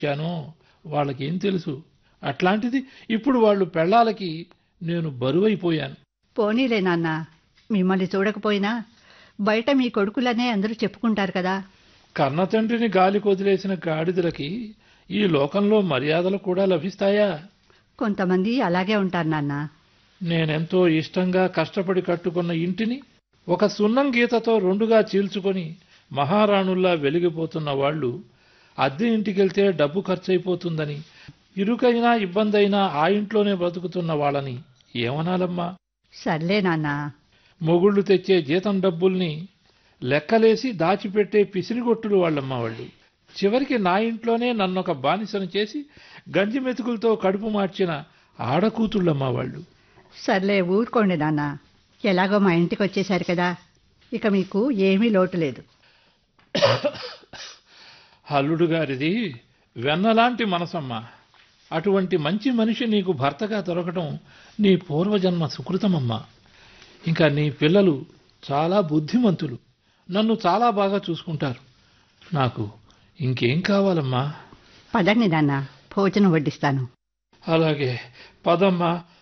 ఇచ్చానో వాళ్ళకేం తెలుసు అట్లాంటిది ఇప్పుడు వాళ్ళు పెళ్ళాలకి నేను బరువైపోయాను పోనీలే నాన్న మిమ్మల్ని చూడకపోయినా బయట మీ కొడుకులనే అందరూ చెప్పుకుంటారు కదా కన్న తండ్రిని గాలి కొదిలేసిన గాడిదలకి ఈ లోకంలో మర్యాదలు కూడా లభిస్తాయా కొంతమంది అలాగే ఉంటారు నాన్న నేనెంతో ఇష్టంగా కష్టపడి కట్టుకున్న ఇంటిని ఒక సున్నం గీతతో రెండుగా చీల్చుకొని మహారాణుల్లా వెలిగిపోతున్న వాళ్ళు అద్దె ఇంటికెళ్తే డబ్బు ఖర్చయిపోతుందని ఇరుకైనా ఇబ్బందైనా ఆ ఇంట్లోనే బ్రతుకుతున్న వాళ్ళని ఏమనాలమ్మా సర్లే నాన్న మొగుళ్ళు తెచ్చే జీతం డబ్బుల్ని లెక్కలేసి దాచిపెట్టే పిసిరిగొట్టులు వాళ్ళమ్మ వాళ్ళు చివరికి నా ఇంట్లోనే నన్నొక బానిసను చేసి గంజి మెతుకులతో కడుపు మార్చిన ఆడకూతుళ్ళమ్మ వాళ్ళు సర్లే ఊరుకోండి నాన్న ఎలాగో మా ఇంటికి వచ్చేశారు కదా ఇక మీకు ఏమీ లోటు లేదు అల్లుడు గారిది వెన్నలాంటి మనసమ్మ అటువంటి మంచి మనిషి నీకు భర్తగా దొరకటం నీ పూర్వజన్మ సుకృతమమ్మా ఇంకా నీ పిల్లలు చాలా బుద్ధిమంతులు నన్ను చాలా బాగా చూసుకుంటారు నాకు ఇంకేం కావాలమ్మా పదండి నాన్న భోజనం వడ్డిస్తాను అలాగే పదమ్మా